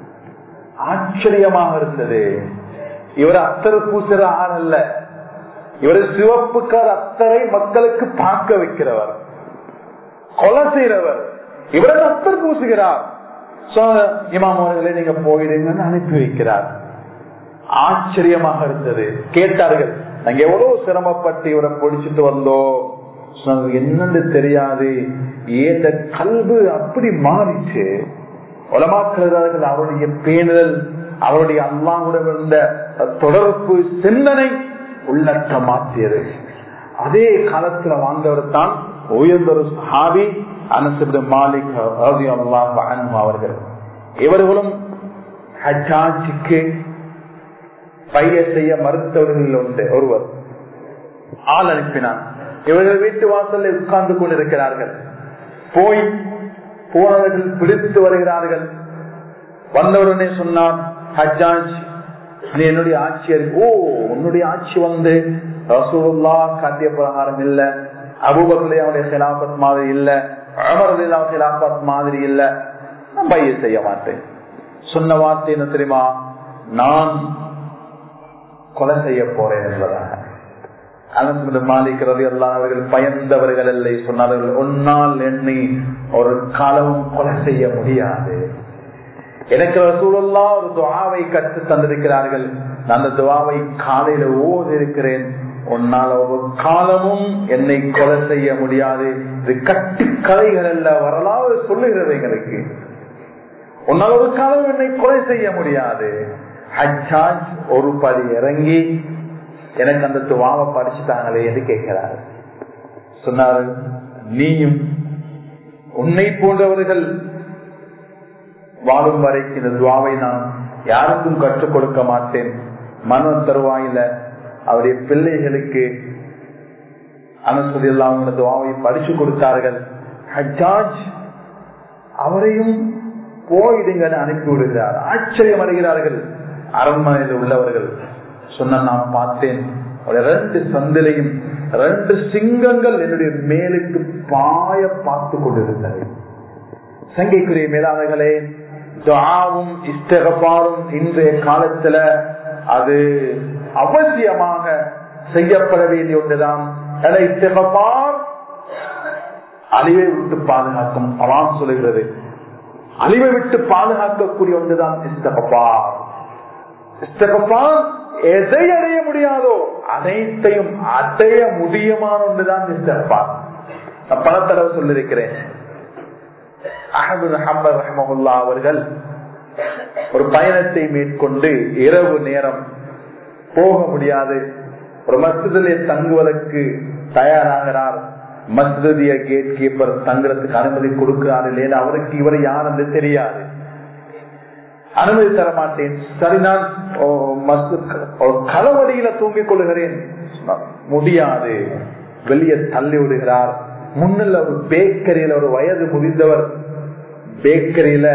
ஆச்சரியமாக இருந்தது இவர் அத்தரை பூசுற ஆள் அல்ல இவர் சிவப்புக்கார் அத்தரை மக்களுக்கு பார்க்க வைக்கிறவர் கொலை செய்கிறவர் இவரை அத்தர் பூசுகிறார் இமாம் அவர்களை நீங்க போயிடுங்கன்னு அனுப்பி வைக்கிறார் ஆச்சரியமாக இருந்தது கேட்டார்கள் நாங்க எவ்வளவு சிரமப்பட்டு இவரை பிடிச்சிட்டு வந்தோம் என்னன்னு தெரியாது ஏந்த கல்வு அப்படி மாறிச்சு உலமாக்கிறார்கள் அவருடைய பேணுதல் அவருடைய அல்லாவுடன் இருந்த தொடர்பு சிந்தனை உள்ளற்ற மாற்றியது அதே காலத்துல வாழ்ந்தவர் தான் உயர்ந்த ஒரு ஹாபி அனசுபு மாலிக் அவர்கள் இவர்களும் ஹஜ்ஜாஜுக்கு பைய செய்ய மறுத்தவர்கள் உண்டு ஒருவர் ஆள் அனுப்பினான் இவர்கள் வீட்டு வாசல்ல உட்கார்ந்து கொண்டிருக்கிறார்கள் போய் போனவர்கள் பிடித்து வருகிறார்கள் வந்தவுடனே சொன்னான் ஹஜ்ஜாஜ் நீ என்னுடைய ஆட்சி ஓ உன்னுடைய ஆட்சி வந்து ரசூல்லா காட்டிய பிரகாரம் இல்ல அபுபக்லே அவனுடைய சிலாபத் மாதிரி இல்ல அமரதில்லா சிலாபத் மாதிரி இல்ல நான் பைய செய்ய மாட்டேன் சொன்ன வார்த்தை என்ன தெரியுமா நான் கொலை செய்ய போறேன் என்பதாக அனந்து மாலிக் ரவி அவர்கள் பயந்தவர்கள் இல்லை சொன்னார்கள் ஒன்னால் எண்ணி ஒரு காலமும் கொலை செய்ய முடியாது எனக்கு ரசூலல்லா ஒரு துவாவை கற்று தந்திருக்கிறார்கள் அந்த துவாவை காலையில ஓதி இருக்கிறேன் உன்னால் ஒரு காலமும் என்னை கொலை செய்ய முடியாது இது கட்டு கதைகள் அல்ல வரலாறு சொல்லுகிறது எங்களுக்கு உன்னால் ஒரு காலம் என்னை கொலை செய்ய முடியாது ஹஜ்ஜாஜ் ஒரு படி இறங்கி எனக்கு அந்த துவாவை படிச்சுட்டாங்களே என்று கேட்கிறார் சொன்னாரு நீயும் உன்னை போன்றவர்கள் வாழும் வரைக்கும் இந்த துவாவை நான் யாருக்கும் கற்றுக் கொடுக்க மாட்டேன் மன தருவாயில அவருடைய பிள்ளைகளுக்கு அனசுலாம் துவாவை படிச்சு கொடுத்தார்கள் ஹஜ்ஜாஜ் அவரையும் போயிடுங்கன்னு அனுப்பி விடுகிறார் ஆச்சரியம் அடைகிறார்கள் அரண்மனையில் உள்ளவர்கள் சொன்ன நான் பார்த்தேன் ரெண்டு சந்திலையும் ரெண்டு சிங்கங்கள் என்னுடைய மேலுக்கு பாய பார்த்து கொண்டிருந்தது சங்கைக்குரிய மேலாளர்களே துவாவும் இஷ்டகப்பாரும் இன்றைய காலத்துல அது அவசியமாக செய்யப்பட வேண்டிய ஒன்றுதான் இஷ்டகப்பார் அழிவை விட்டு பாதுகாக்கும் அவாம் சொல்லுகிறது அழிவை விட்டு பாதுகாக்கக்கூடிய ஒன்றுதான் இஸ்தகப்பார் இஸ்தகப்பார் எதை அடைய முடியாதோ அனைத்தையும் அடைய முடியுமான ஒன்றுதான் இஸ்தகப்பார் நான் பல தடவை சொல்லிருக்கிறேன் அஹமது ஹம்பர் ரஹமுல்லா அவர்கள் ஒரு பயணத்தை மேற்கொண்டு இரவு நேரம் போக முடியாது ஒரு மசிதிலே தங்குவதற்கு தயாராகிறார் மஸ்திய கேட் கீப்பர் தங்குறதுக்கு அனுமதி கொடுக்கிறார் இல்லையா அவருக்கு இவர் யார் என்று தெரியாது அனுமதி தர மாட்டேன் சரி நான் களவடியில தூங்கிக் கொள்கிறேன் முடியாது வெளியே தள்ளி விடுகிறார் முன்னில் ஒரு பேக்கரியில ஒரு வயது முதிர்ந்தவர் பேக்கரியில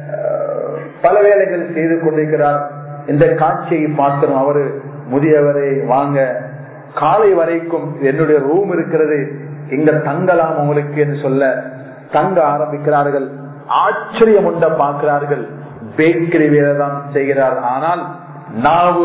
பல வேலைகள் செய்து கொண்டிருக்கிறார் இந்த காட்சியை பார்க்கிறோம் அவரு முதியவரை வாங்க காலை வரைக்கும் என்னுடைய ரூம் இருக்கிறது இங்க தங்கலாம் உங்களுக்கு என்று சொல்ல தங்க ஆரம்பிக்கிறார்கள் ஆச்சரியம் உண்ட பார்க்கிறார்கள் பேக்கரி வேலை தான் செய்கிறார் ஆனால் நாவு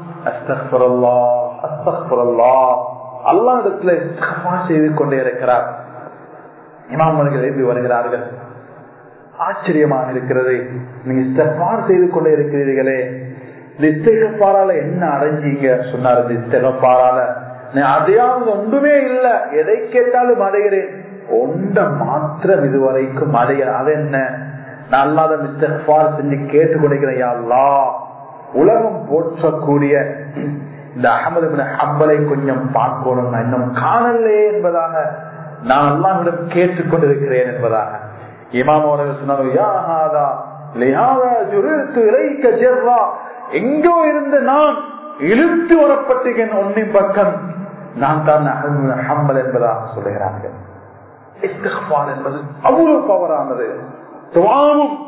அல்லா இடத்துல செய்து கொண்டே இருக்கிறார் இமாமர்கள் எழுதி வருகிறார்கள் ஆச்சரியமாக இருக்கிறது நீங்க இஸ்தபார் செய்து கொண்டே இருக்கிறீர்களே இந்த இஸ்தகப்பாரால என்ன அடைஞ்சீங்க சொன்னார் இந்த இஸ்தகப்பாரால அதையாவது ஒன்றுமே இல்ல எதை கேட்டாலும் அடைகிறேன் ஒன்ற மாத்திரம் இதுவரைக்கும் அடைய அது என்ன நான் அல்லாத மிஸ்டர் செஞ்சு கேட்டு கொடுக்கிறேன் அல்லா உலகம் போற்றக்கூடிய இந்த அகமது ஹம்பலை கொஞ்சம் பார்க்கணும் நான் இன்னும் காணலே என்பதாக நான் அல்லாஹிடம் கேட்டுக்கொண்டிருக்கிறேன் என்பதாக இமாம் அவர்கள் சொன்னாங்க எங்கோ இருந்து நான் இழுத்து வரப்பட்டேன் ஒன்னின் பக்கம் நான் தான் ஹம்பல் என்பதாக சொல்லுகிறார்கள் என்பது அவ்வளவு பவரானது துவாவும்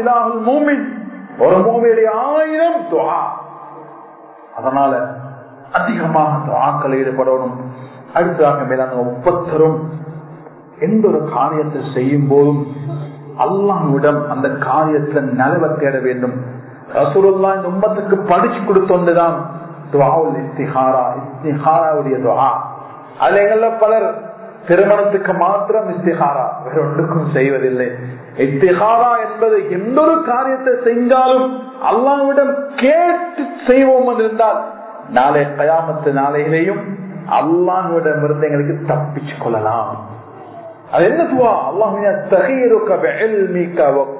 மூமின் ஒரு மூமியுடைய ஆயிரம் துவா அதனால அதிகமாக ஆக்கள் ஈடுபடணும் அடுத்ததாக மேலான ஒவ்வொருத்தரும் எந்த ஒரு காரியத்தை செய்யும் போதும் அல்லாஹ்விடம் அந்த காரியத்துல நலவை தேட வேண்டும் ரசூலுல்லா இந்த உம்மத்துக்கு படிச்சு கொடுத்தோண்டுதான் துவாவுல் இஸ்திஹாரா இஸ்திஹாராவுடைய துவா அதுல எங்கள பலர் திருமணத்துக்கு மாத்திரம் இஸ்திஹாரா வேற ஒன்றுக்கும் செய்வதில்லை இஸ்திஹாரா என்பது எந்த ஒரு காரியத்தை செஞ்சாலும் அல்லாவிடம் கேட்டு செய்வோம் என்று இருந்தால் நாளை கயாமத்து நாளையிலையும் அல்லாஹ்விடம் இருந்து எங்களுக்கு தப்பிச்சு கொள்ளலாம் அது என்ன துவா அல்லாஹ் தகீருக்க بعلمك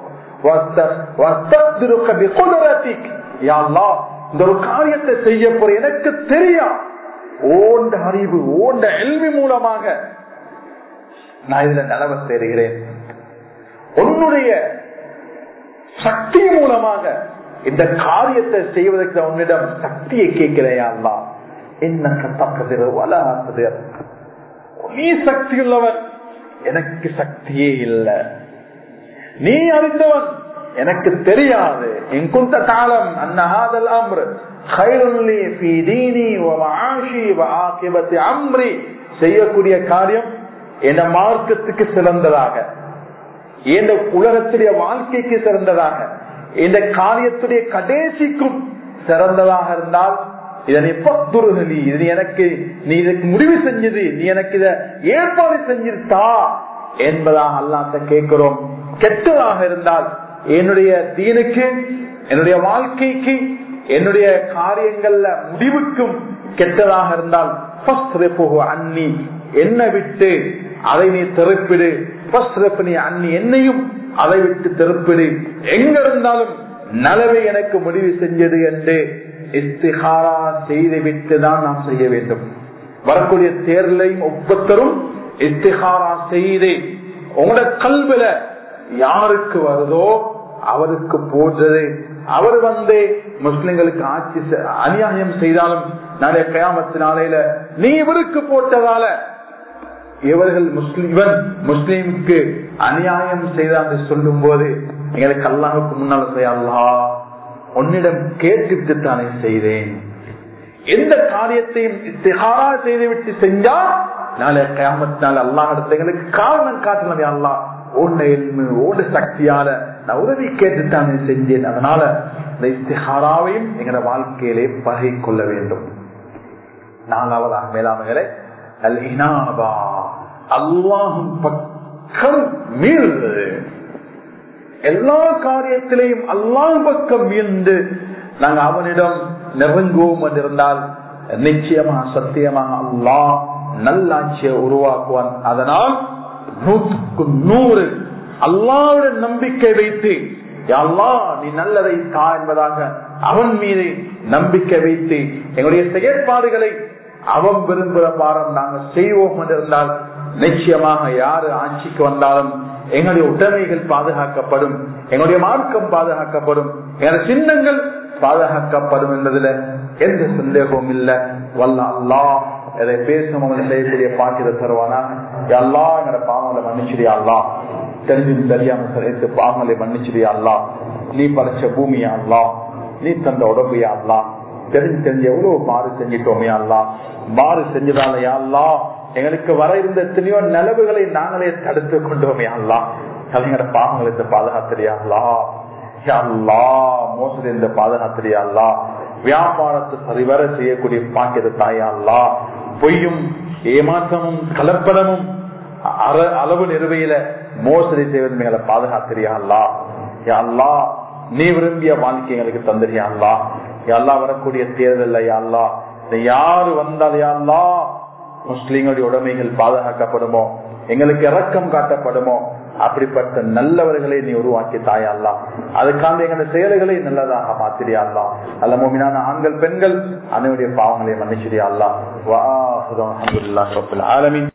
واستقدرك بقدرتك يا الله இந்த ஒரு காரியத்தை செய்ய போற எனக்கு தெரியா ஓண்ட அறிவு ஓண்ட எல்வி மூலமாக நான் இதுல நிலவ தேடுகிறேன் உன்னுடைய சக்தி மூலமாக இந்த காரியத்தை செய்வதற்கு உன்னிடம் சக்தியை கேட்கிறேன் அல்லா என்ன தக்கதிர வலாசதிர் நீ சக்தி உள்ளவன் எனக்கு சக்தியே இல்லை நீ அறிந்தவன் எனக்கு தெரியாது எங்குந்த காலம் அன்னஹாதல் அம்ரு கைருள்ளி ஃபீ தீனி வ மஆஷி வ ஆகிபத்தி அம்ரி செய்யக்கூடிய காரியம் என் மார்க்கத்துக்கு சிறந்ததாக இந்த உலகத்துடைய வாழ்க்கைக்கு சிறந்ததாக இந்த காரியத்துடைய கடைசிக்கும் சிறந்ததாக இருந்தால் இதனை பத்துருகலி இது எனக்கு நீ இதற்கு முடிவு செஞ்சது நீ எனக்கு இத ஏற்பாடு செஞ்சிருத்தா என்பதாக அல்லாத்த கேட்கிறோம் கெட்டதாக இருந்தால் என்னுடைய தீனுக்கு என்னுடைய வாழ்க்கைக்கு என்னுடைய காரியங்கள்ல முடிவுக்கும் கெட்டதாக இருந்தால் அன்னி என்ன விட்டு அதை நீ திருப்பிடு நீ அன்னி என்னையும் அதை விட்டு திருப்பிடு எங்க இருந்தாலும் நலவை எனக்கு முடிவு செஞ்சது என்று இஸ்திஹாரா செய்துவிட்டு தான் நாம் செய்ய வேண்டும் வரக்கூடிய தேர்தலையும் ஒவ்வொருத்தரும் இஸ்திஹாரா செய்து உங்களோட கல்வில யாருக்கு வருதோ அவருக்கு போன்றது அவர் வந்து முஸ்லிம்களுக்கு ஆட்சி அநியாயம் செய்தாலும் நாளைய கயாமத்து நாளையில நீ இவருக்கு போட்டதால இவர்கள் முஸ்லிமன் முஸ்லீமுக்கு அநியாயம் செய்தான்னு சொல்லும் போது எங்களுக்கு அல்லாஹுக்கு முன்னால் செய்யல்லா உன்னிடம் கேட்டுட்டு தானே செய்தேன் எந்த காரியத்தையும் திகாரா செய்துவிட்டு செஞ்சா நாளை கயாமத்தினால் அல்லாஹ் எங்களுக்கு காரணம் காட்டலாம் அல்லா ஓண்ட எல்மு ஓட சக்தியால நான் உதவி கேட்டுத்தானே செஞ்சேன் அதனால இந்த இஸ்திஹாராவையும் எங்களோட வாழ்க்கையிலே பகை கொள்ள வேண்டும் நாலாவதாக மேலாமைகளை அல் இனாபா அல்லாஹும் பக்கம் மீள்வது எல்லா காரியத்திலையும் அல்லாஹ் பக்கம் மீண்டு நாங்க அவனிடம் நெருங்குவோம் என்றிருந்தால் நிச்சயமாக சத்தியமாக அல்லாஹ் நல்லாட்சியை உருவாக்குவான் அதனால் நூற்றுக்கு நூறு அல்லாவோட நம்பிக்கை வைத்து அல்லா நீ நல்லதை தா என்பதாக அவன் மீது நம்பிக்கை வைத்து எங்களுடைய செயற்பாடுகளை அவன் விரும்புகிற பாரம் நாங்கள் செய்வோம் என்றிருந்தால் நிச்சயமாக யாரு ஆட்சிக்கு வந்தாலும் எங்களுடைய உடைமைகள் பாதுகாக்கப்படும் எங்களுடைய மார்க்கம் பாதுகாக்கப்படும் எங்களுடைய சின்னங்கள் பாதுகாக்கப்படும் என்பதுல எந்த சந்தேகமும் இல்லை வல்ல அல்லா எதை பேசும் அவங்க செய்யக்கூடிய பாக்கியத்தை தருவானாக எல்லா எங்களோட பாவங்களை மன்னிச்சிடியா அல்லா தெரிஞ்சு தெரியாம சேர்த்து பாவங்களை மன்னிச்சிடியா அல்லா நீ படைச்ச பூமியா அல்லா நீ தந்த உடம்பையா அல்லா தெரிஞ்சு தெரிஞ்சு எவ்வளவு மாறு செஞ்சிட்டோமே அல்லா மாறு செஞ்சதாலையா அல்லா எங்களுக்கு வர இருந்த எத்தனையோ நிலவுகளை நாங்களே தடுத்து கொண்டோமே அல்லா கலைஞர பாவங்களை இந்த பாதுகாத்திரியா அல்லா அல்லா மோசடி இந்த பாதுகாத்திரியா அல்லா வியாபாரத்தை சரிவர செய்யக்கூடிய பாக்கியத தாயா அல்லா பொய்யும் ஏமாற்றமும் கலப்படமும் அளவு நிறுவையில மோசடி செய்வது மேல பாதுகாத்திரியா அல்லா அல்லா நீ விரும்பிய வாழ்க்கை எங்களுக்கு தந்திரியா அல்லா எல்லா வரக்கூடிய தேர்தல் அல்லா யாரு வந்தால் யாழ்லா முஸ்லீம்களுடைய உடைமைகள் பாதுகாக்கப்படுமோ எங்களுக்கு இறக்கம் காட்டப்படுமோ அப்படிப்பட்ட நல்லவர்களை நீ உருவாக்கி தாயல்லா அதுக்காக எங்களுடைய செயல்களை நல்லதாக மாத்திரியா அல்லா அல்ல மோமினான ஆண்கள் பெண்கள் அனைவருடைய பாவங்களை மன்னிச்சிரியா அல்லா வா ஆலமின்